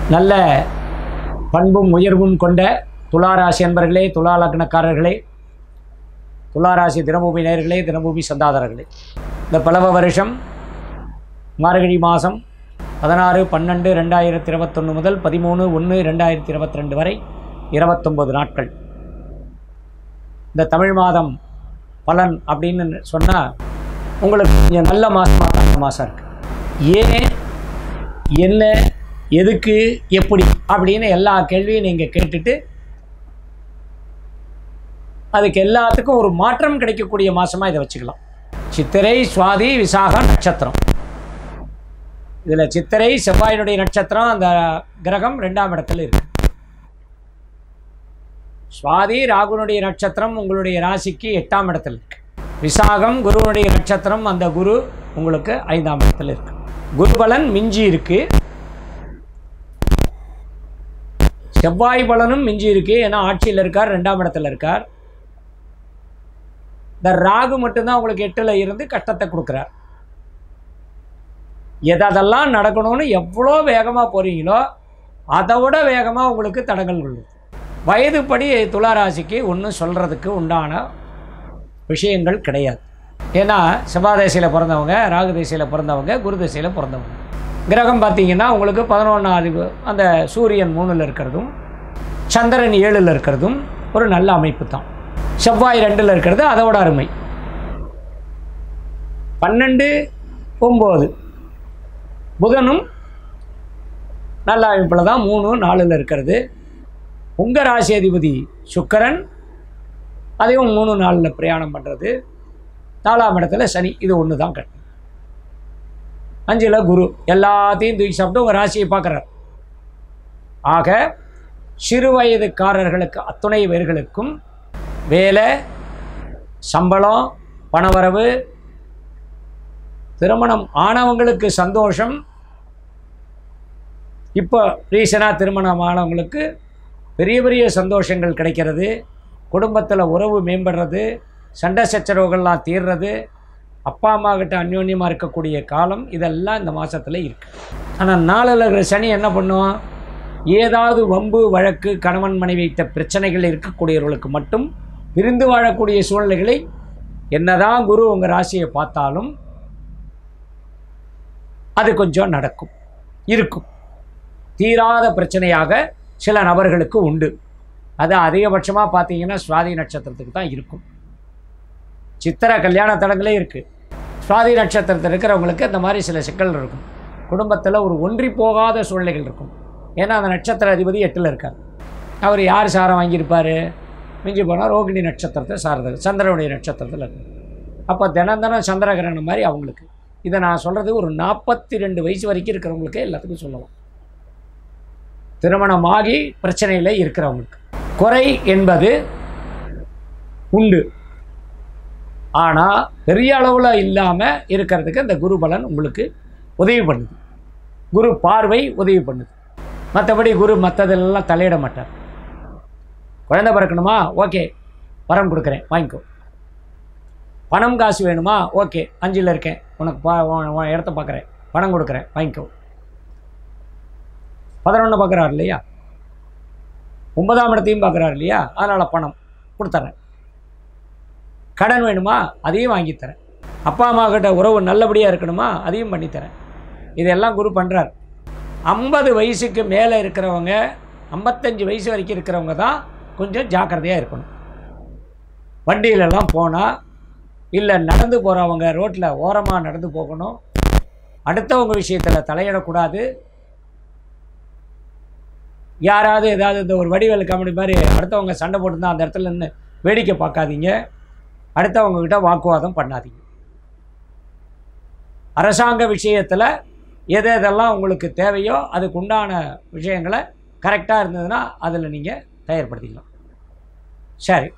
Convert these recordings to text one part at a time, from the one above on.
நல்ல பண்பும் உயர்வும் கொண்ட துளாராசி அன்பர்களே துலா லக்னக்காரர்களே துளாராசி தினபூமி நேயர்களே தினபூமி சந்தாதாரர்களே இந்த பலவ வருஷம் மார்கழி மாதம் பதினாறு பன்னெண்டு ரெண்டாயிரத்தி இருபத்தொன்று முதல் பதிமூணு ஒன்று ரெண்டாயிரத்தி இருபத்தி ரெண்டு வரை இருபத்தொம்பது நாட்கள் இந்த தமிழ் மாதம் பலன் அப்படின்னு சொன்னால் உங்களுக்கு கொஞ்சம் நல்ல மாதமாக தான் மாதம் இருக்குது ஏன் என்ன எதுக்கு எப்படி அப்படின்னு எல்லா கேள்வியும் நீங்கள் கேட்டுட்டு அதுக்கு எல்லாத்துக்கும் ஒரு மாற்றம் கிடைக்கக்கூடிய மாதமாக இதை வச்சுக்கலாம் சித்திரை சுவாதி விசாக நட்சத்திரம் இதில் சித்திரை செவ்வாயினுடைய நட்சத்திரம் அந்த கிரகம் ரெண்டாம் இடத்துல இருக்கு சுவாதி ராகுனுடைய நட்சத்திரம் உங்களுடைய ராசிக்கு எட்டாம் இடத்துல இருக்கு விசாகம் குருவனுடைய நட்சத்திரம் அந்த குரு உங்களுக்கு ஐந்தாம் இடத்துல இருக்கு குருபலன் மிஞ்சி இருக்கு செவ்வாய் பலனும் மிஞ்சி இருக்கு ஏன்னா ஆட்சியில் இருக்கார் ரெண்டாம் இடத்துல இருக்கார் இந்த ராகு மட்டும்தான் உங்களுக்கு எட்டில் இருந்து கஷ்டத்தை கொடுக்குறார் எதெல்லாம் நடக்கணும்னு எவ்வளோ வேகமாக போகிறீங்களோ அதை விட வேகமாக உங்களுக்கு தடங்கள் கொள்ளுது வயதுப்படி துளாராசிக்கு ஒன்றும் சொல்கிறதுக்கு உண்டான விஷயங்கள் கிடையாது ஏன்னா செவ்வாதேசையில் பிறந்தவங்க ராகு தேசையில் பிறந்தவங்க குரு தேசையில் பிறந்தவங்க கிரகம் பார்த்தீங்கன்னா உங்களுக்கு பதினொன்றாவது அந்த சூரியன் மூணில் இருக்கிறதும் சந்திரன் ஏழில் இருக்கிறதும் ஒரு நல்ல அமைப்பு தான் செவ்வாய் ரெண்டில் இருக்கிறது அதோட அருமை பன்னெண்டு ஒம்பது புதனும் நல்ல அமைப்பில் தான் மூணு நாலில் இருக்கிறது உங்கள் ராசி அதிபதி சுக்கரன் அதையும் மூணு நாளில் பிரயாணம் பண்ணுறது நாலாம் இடத்துல சனி இது ஒன்று தான் கட்டு அஞ்சில் குரு எல்லாத்தையும் தூக்கி சாப்பிட்டு உங்கள் ராசியை பார்க்குறார் ஆக சிறு வயதுக்காரர்களுக்கு அத்துணை பேர்களுக்கும் வேலை சம்பளம் பணவரவு திருமணம் ஆனவங்களுக்கு சந்தோஷம் இப்போ ரீசனாக திருமணம் ஆனவங்களுக்கு பெரிய பெரிய சந்தோஷங்கள் கிடைக்கிறது குடும்பத்தில் உறவு மேம்படுறது சண்டை சச்சரவுகள்லாம் தீர்றது அப்பா அம்மா கிட்ட அந்யோன்யமாக இருக்கக்கூடிய காலம் இதெல்லாம் இந்த மாதத்தில் இருக்குது ஆனால் நாளில் இருக்கிற சனி என்ன பண்ணுவோம் ஏதாவது வம்பு வழக்கு கணவன் மனைவி வைத்த பிரச்சனைகள் இருக்கக்கூடியவர்களுக்கு மட்டும் பிரிந்து வாழக்கூடிய சூழ்நிலைகளை என்னதான் குரு உங்கள் ராசியை பார்த்தாலும் அது கொஞ்சம் நடக்கும் இருக்கும் தீராத பிரச்சனையாக சில நபர்களுக்கு உண்டு அது அதிகபட்சமாக பார்த்தீங்கன்னா சுவாதி நட்சத்திரத்துக்கு தான் இருக்கும் சித்திர கல்யாண தடங்களே இருக்குது சுவாதி நட்சத்திரத்தில் இருக்கிறவங்களுக்கு இந்த மாதிரி சில சிக்கல் இருக்கும் குடும்பத்தில் ஒரு ஒன்றி போகாத சூழ்நிலைகள் இருக்கும் ஏன்னா அந்த நட்சத்திர அதிபதி எட்டில் இருக்கார் அவர் யார் சாரம் வாங்கியிருப்பார் மிஞ்சி போனால் ரோகிணி நட்சத்திரத்தை சார்ந்தது சந்திரனுடைய நட்சத்திரத்தில் இருக்கு அப்போ தினம் தினம் சந்திரகிரகணம் மாதிரி அவங்களுக்கு இதை நான் சொல்கிறது ஒரு நாற்பத்தி ரெண்டு வயசு வரைக்கும் இருக்கிறவங்களுக்கு எல்லாத்துக்கும் சொல்லலாம் திருமணமாகி பிரச்சனையில் இருக்கிறவங்களுக்கு குறை என்பது உண்டு ஆனால் பெரிய அளவில் இல்லாமல் இருக்கிறதுக்கு இந்த குரு பலன் உங்களுக்கு உதவி பண்ணுது குரு பார்வை உதவி பண்ணுது மற்றபடி குரு மற்றதெல்லாம் தலையிட மாட்டார் குழந்தை பிறக்கணுமா ஓகே வரம் கொடுக்குறேன் வாங்கிக்கோ பணம் காசு வேணுமா ஓகே அஞ்சில் இருக்கேன் உனக்கு பா உன் உன் இடத்த பார்க்குறேன் பணம் கொடுக்குறேன் வாங்கிக்கோ பதினொன்று பார்க்குறாரு இல்லையா ஒன்பதாம் இடத்தையும் பார்க்குறாரு இல்லையா அதனால் பணம் கொடுத்துட்றேன் கடன் வேணுமா அதையும் வாங்கித்தரேன் அப்பா அம்மா கிட்ட உறவு நல்லபடியாக இருக்கணுமா அதையும் பண்ணித்தரேன் இதெல்லாம் குரு பண்ணுறார் ஐம்பது வயசுக்கு மேலே இருக்கிறவங்க ஐம்பத்தஞ்சு வயசு வரைக்கும் இருக்கிறவங்க தான் கொஞ்சம் ஜாக்கிரதையாக இருக்கணும் வண்டியிலெல்லாம் போனால் இல்லை நடந்து போகிறவங்க ரோட்டில் ஓரமாக நடந்து போகணும் அடுத்தவங்க விஷயத்தில் தலையிடக்கூடாது யாராவது ஏதாவது இந்த ஒரு வடிவேல் காமெடி மாதிரி அடுத்தவங்க சண்டை போட்டுருந்தா அந்த இடத்துல நின்று வேடிக்கை பார்க்காதீங்க அடுத்தவங்க கிட்ட வாக்குவாதம் பண்ணாதீங்க அரசாங்க விஷயத்தில் எது எதெல்லாம் உங்களுக்கு தேவையோ அதுக்கு உண்டான விஷயங்களை கரெக்டாக இருந்ததுன்னா அதில் நீங்கள் தயார்படுத்திக்கலாம் சரி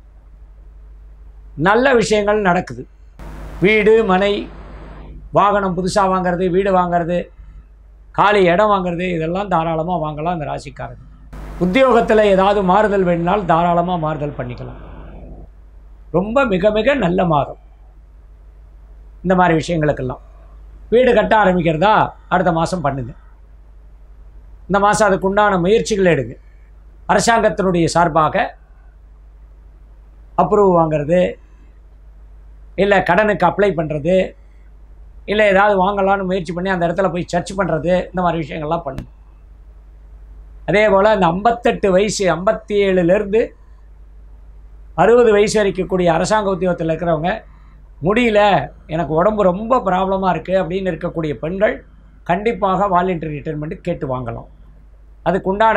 நல்ல விஷயங்கள் நடக்குது வீடு மனை வாகனம் புதுசாக வாங்குறது வீடு வாங்குறது காலி இடம் வாங்குறது இதெல்லாம் தாராளமாக வாங்கலாம் இந்த ராசிக்காரங்க உத்தியோகத்தில் ஏதாவது மாறுதல் வேணுனால் தாராளமாக மாறுதல் பண்ணிக்கலாம் ரொம்ப மிக மிக நல்ல மாதம் இந்த மாதிரி விஷயங்களுக்கெல்லாம் வீடு கட்ட ஆரம்பிக்கிறதா அடுத்த மாதம் பண்ணுங்க இந்த மாதம் அதுக்கு உண்டான முயற்சிகள் எடுங்க அரசாங்கத்தினுடைய சார்பாக அப்ரூவ் வாங்கிறது இல்லை கடனுக்கு அப்ளை பண்ணுறது இல்லை ஏதாவது வாங்கலாம்னு முயற்சி பண்ணி அந்த இடத்துல போய் சர்ச் பண்ணுறது இந்த மாதிரி விஷயங்கள்லாம் பண்ணுங்க அதே போல் இந்த ஐம்பத்தெட்டு வயசு ஐம்பத்தி ஏழுலேருந்து அறுபது வயசு வரைக்கக்கூடிய அரசாங்க உத்தியோகத்தில் இருக்கிறவங்க முடியல எனக்கு உடம்பு ரொம்ப ப்ராப்ளமாக இருக்குது அப்படின்னு இருக்கக்கூடிய பெண்கள் கண்டிப்பாக வாலண்டரி ரிட்டைர்மெண்ட் கேட்டு வாங்கலாம் அதுக்குண்டான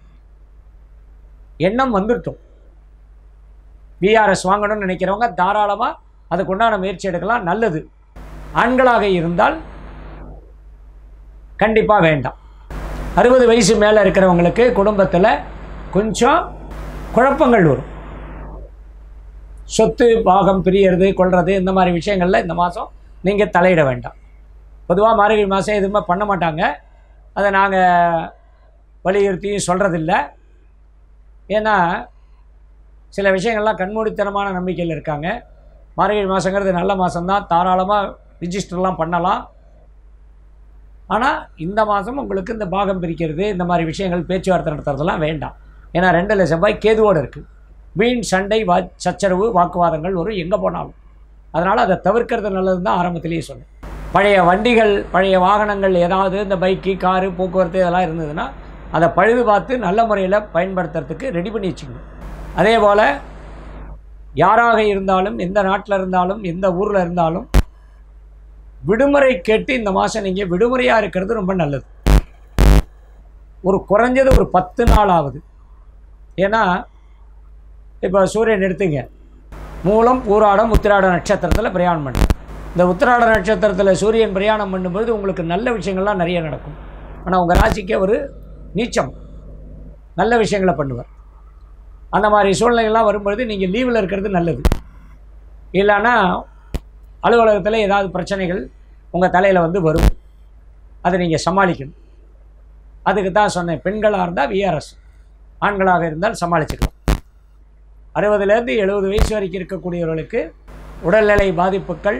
எண்ணம் வந்துருட்டும் விஆர்எஸ் வாங்கணும்னு நினைக்கிறவங்க தாராளமாக அதுக்குண்டான முயற்சி எடுக்கலாம் நல்லது ஆண்களாக இருந்தால் கண்டிப்பாக வேண்டாம் அறுபது வயசு மேலே இருக்கிறவங்களுக்கு குடும்பத்தில் கொஞ்சம் குழப்பங்கள் வரும் சொத்து பாகம் பிரியறது கொள்வது இந்த மாதிரி விஷயங்களில் இந்த மாதம் நீங்கள் தலையிட வேண்டாம் பொதுவாக மார்கழி மாதம் எதுவுமே பண்ண மாட்டாங்க அதை நாங்கள் வலியுறுத்தியும் சொல்கிறதில்ல ஏன்னா சில விஷயங்கள்லாம் கண்மூடித்தனமான நம்பிக்கையில் இருக்காங்க மார்கழி மாதங்கிறது நல்ல மாதம்தான் தாராளமாக ரிஜிஸ்டர்லாம் பண்ணலாம் ஆனால் இந்த மாதம் உங்களுக்கு இந்த பாகம் பிரிக்கிறது இந்த மாதிரி விஷயங்கள் பேச்சுவார்த்தை நடத்துறதெல்லாம் வேண்டாம் ஏன்னா ரெண்டில் செவ்வாய் கேதுவோடு இருக்குது வீண் சண்டை வா சச்சரவு வாக்குவாதங்கள் வரும் எங்கே போனாலும் அதனால் அதை தவிர்க்கிறது நல்லதுன்னு தான் ஆரம்பத்திலேயே சொன்னேன் பழைய வண்டிகள் பழைய வாகனங்கள் ஏதாவது இந்த பைக்கு காரு போக்குவரத்து இதெல்லாம் இருந்ததுன்னா அதை பழுது பார்த்து நல்ல முறையில் பயன்படுத்துறதுக்கு ரெடி பண்ணி வச்சுக்கணும் அதே போல் யாராக இருந்தாலும் எந்த நாட்டில் இருந்தாலும் எந்த ஊரில் இருந்தாலும் விடுமுறை கேட்டு இந்த மாதம் நீங்கள் விடுமுறையாக இருக்கிறது ரொம்ப நல்லது ஒரு குறைஞ்சது ஒரு பத்து நாள் ஆகுது ஏன்னா இப்போ சூரியன் எடுத்துங்க மூலம் பூராடம் உத்திராட நட்சத்திரத்தில் பிரயாணம் பண்ணு இந்த உத்திராட நட்சத்திரத்தில் சூரியன் பிரயாணம் பண்ணும்போது உங்களுக்கு நல்ல விஷயங்கள்லாம் நிறைய நடக்கும் ஆனால் உங்கள் ராசிக்கு ஒரு நீச்சம் நல்ல விஷயங்களை பண்ணுவார் அந்த மாதிரி சூழ்நிலைகள்லாம் வரும்பொழுது நீங்கள் லீவில் இருக்கிறது நல்லது இல்லைன்னா அலுவலகத்தில் ஏதாவது பிரச்சனைகள் உங்கள் தலையில் வந்து வரும் அதை நீங்கள் சமாளிக்கணும் அதுக்கு தான் சொன்னேன் பெண்களாக இருந்தால் விஆர்எஸ் ஆண்களாக இருந்தால் சமாளிச்சுக்கலாம் அறுபதுலேருந்து எழுபது வயசு வரைக்கும் இருக்கக்கூடியவர்களுக்கு உடல்நிலை பாதிப்புகள்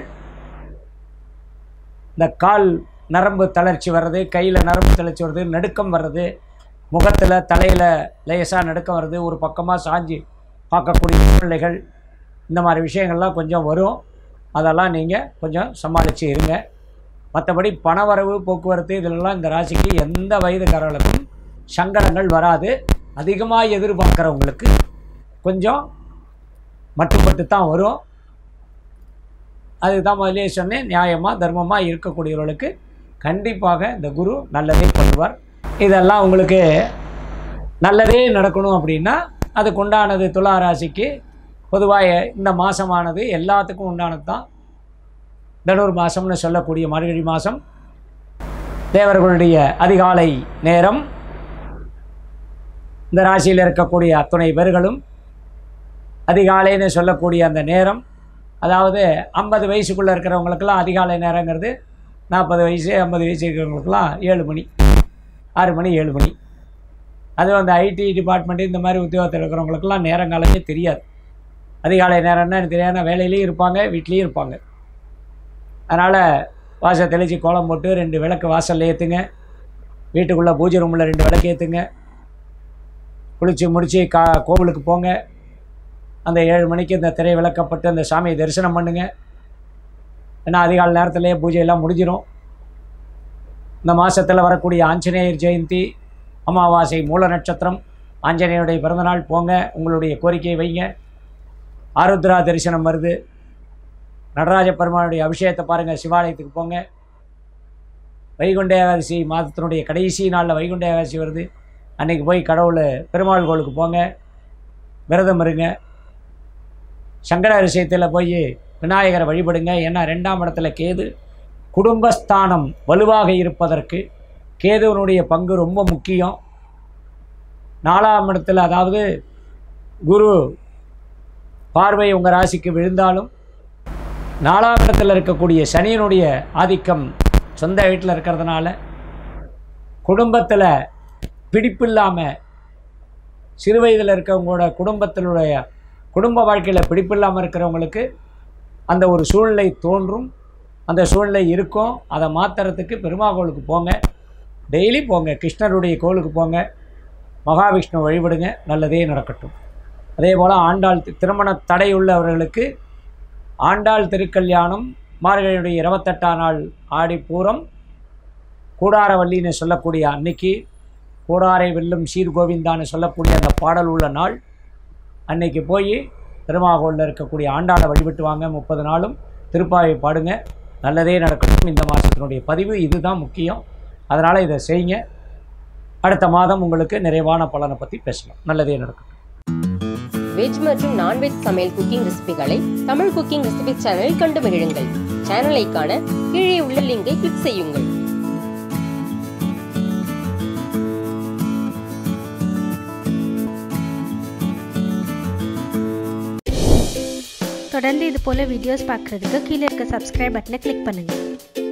இந்த கால் நரம்பு தளர்ச்சி வர்றது கையில் நரம்பு தளர்ச்சி வர்றது நடுக்கம் வர்றது முகத்தில் தலையில் லேசாக நடுக்கம் வருது ஒரு பக்கமாக சாஞ்சி பார்க்கக்கூடிய சூழ்நிலைகள் இந்த மாதிரி விஷயங்கள்லாம் கொஞ்சம் வரும் அதெல்லாம் நீங்கள் கொஞ்சம் சமாளித்து இருங்க மற்றபடி பணவரவு போக்குவரத்து இதிலெல்லாம் இந்த ராசிக்கு எந்த வயதுக்காரர்களுக்கும் சங்கடங்கள் வராது அதிகமாக எதிர்பார்க்குறவங்களுக்கு கொஞ்சம் மட்டுப்பட்டு தான் வரும் அதுக்கு தான் முதலே சொன்னேன் நியாயமாக தர்மமாக இருக்கக்கூடியவர்களுக்கு கண்டிப்பாக இந்த குரு நல்லதே பண்ணுவார் இதெல்லாம் உங்களுக்கு நல்லதே நடக்கணும் அப்படின்னா அதுக்கு உண்டானது துலா ராசிக்கு பொதுவாக இந்த மாதமானது எல்லாத்துக்கும் உண்டானது தான் தனுர் மாதம்னு சொல்லக்கூடிய மார்கழி மாதம் தேவர்களுடைய அதிகாலை நேரம் இந்த ராசியில் இருக்கக்கூடிய அத்துணை பேர்களும் அதிகாலைன்னு சொல்லக்கூடிய அந்த நேரம் அதாவது ஐம்பது வயசுக்குள்ளே இருக்கிறவங்களுக்கெல்லாம் அதிகாலை நேரங்கிறது நாற்பது வயசு ஐம்பது வயசு இருக்கிறவங்களுக்கெல்லாம் ஏழு மணி ஆறு மணி ஏழு மணி அதுவும் அந்த ஐடி டிபார்ட்மெண்ட்டு இந்த மாதிரி உத்தியோகத்தில் இருக்கிறவங்களுக்கெல்லாம் நேரங்காலமே தெரியாது அதிகாலை நேரம்னா எனக்கு தெரியாதுன்னா வேலையிலையும் இருப்பாங்க வீட்லேயும் இருப்பாங்க அதனால் வாசல் தெளித்து கோலம் போட்டு ரெண்டு விளக்கு வாசலில் ஏற்றுங்க வீட்டுக்குள்ளே பூஜை ரூமில் ரெண்டு விளக்கு ஏற்றுங்க குளித்து முடித்து கா கோவிலுக்கு போங்க அந்த ஏழு மணிக்கு இந்த திரை விளக்கப்பட்டு அந்த சாமியை தரிசனம் பண்ணுங்க ஏன்னா அதிகாலை நேரத்திலேயே பூஜையெல்லாம் முடிஞ்சிடும் இந்த மாதத்தில் வரக்கூடிய ஆஞ்சநேயர் ஜெயந்தி அமாவாசை மூல நட்சத்திரம் ஆஞ்சநேயருடைய பிறந்தநாள் போங்க உங்களுடைய கோரிக்கையை வைங்க ஆருத்ரா தரிசனம் வருது நடராஜ பெருமானுடைய அபிஷேகத்தை பாருங்கள் சிவாலயத்துக்கு போங்க வைகுண்ட ஏகாதசி மாதத்தினுடைய கடைசி நாளில் வைகுண்ட ஏகாதசி வருது அன்றைக்கி போய் கடவுள் பெருமாள் கோளுக்கு போங்க விரதம் இருங்க சங்கர விஷயத்தில் போய் விநாயகரை வழிபடுங்க ஏன்னா ரெண்டாம் இடத்துல கேது குடும்பஸ்தானம் வலுவாக இருப்பதற்கு கேதுவனுடைய பங்கு ரொம்ப முக்கியம் நாலாம் இடத்துல அதாவது குரு பார்வை உங்கள் ராசிக்கு விழுந்தாலும் நாலாம் இடத்துல இருக்கக்கூடிய சனியனுடைய ஆதிக்கம் சொந்த வீட்டில் இருக்கிறதுனால குடும்பத்தில் பிடிப்பில்லாமல் சிறு வயதில் இருக்கவங்களோட குடும்பத்தினுடைய குடும்ப வாழ்க்கையில் பிடிப்பில்லாமல் இருக்கிறவங்களுக்கு அந்த ஒரு சூழ்நிலை தோன்றும் அந்த சூழ்நிலை இருக்கும் அதை மாற்றுறதுக்கு பெருமாகோளுக்கு போங்க டெய்லி போங்க கிருஷ்ணருடைய கோவிலுக்கு போங்க மகாவிஷ்ணு வழிபடுங்க நல்லதே நடக்கட்டும் அதே போல் ஆண்டாள் தி- திருமண தடை உள்ளவர்களுக்கு ஆண்டாள் திருக்கல்யாணம் மார்கழியுடைய இருபத்தெட்டாம் நாள் ஆடிப்பூரம் கூடாரவல்லின்னு சொல்லக்கூடிய அன்னைக்கு கூடாரை வெல்லும் சீர்கோவிந்தான்னு சொல்லக்கூடிய அந்த பாடல் உள்ள நாள் அன்னைக்கு போய் திருமாகோலில் இருக்கக்கூடிய ஆண்டாளை வழிபட்டு வாங்க முப்பது நாளும் திருப்பாவை பாடுங்க நல்லதே நடக்கட்டும் இந்த மாதத்தினுடைய பதிவு இதுதான் முக்கியம் அதனால் இதை செய்யுங்க அடுத்த மாதம் உங்களுக்கு நிறைவான பலனை பற்றி பேசலாம் நல்லதே நடக்கட்டும் வெஜ் மற்றும் நான்வெஜ் சமையல் குக்கிங் ரெசிபிகளை தமிழ் குக்கிங் ரெசிபி சேனலில் கண்டு மகிழுங்கள் சேனலை காண கீழே உள்ள லிங்கை கிளிக் செய்யுங்கள் தொடர்ந்து இது போல் வீடியோஸ் பார்க்குறதுக்கு கீழே இருக்க சப்ஸ்கிரைப் பட்டனை கிளிக் பண்ணுங்கள்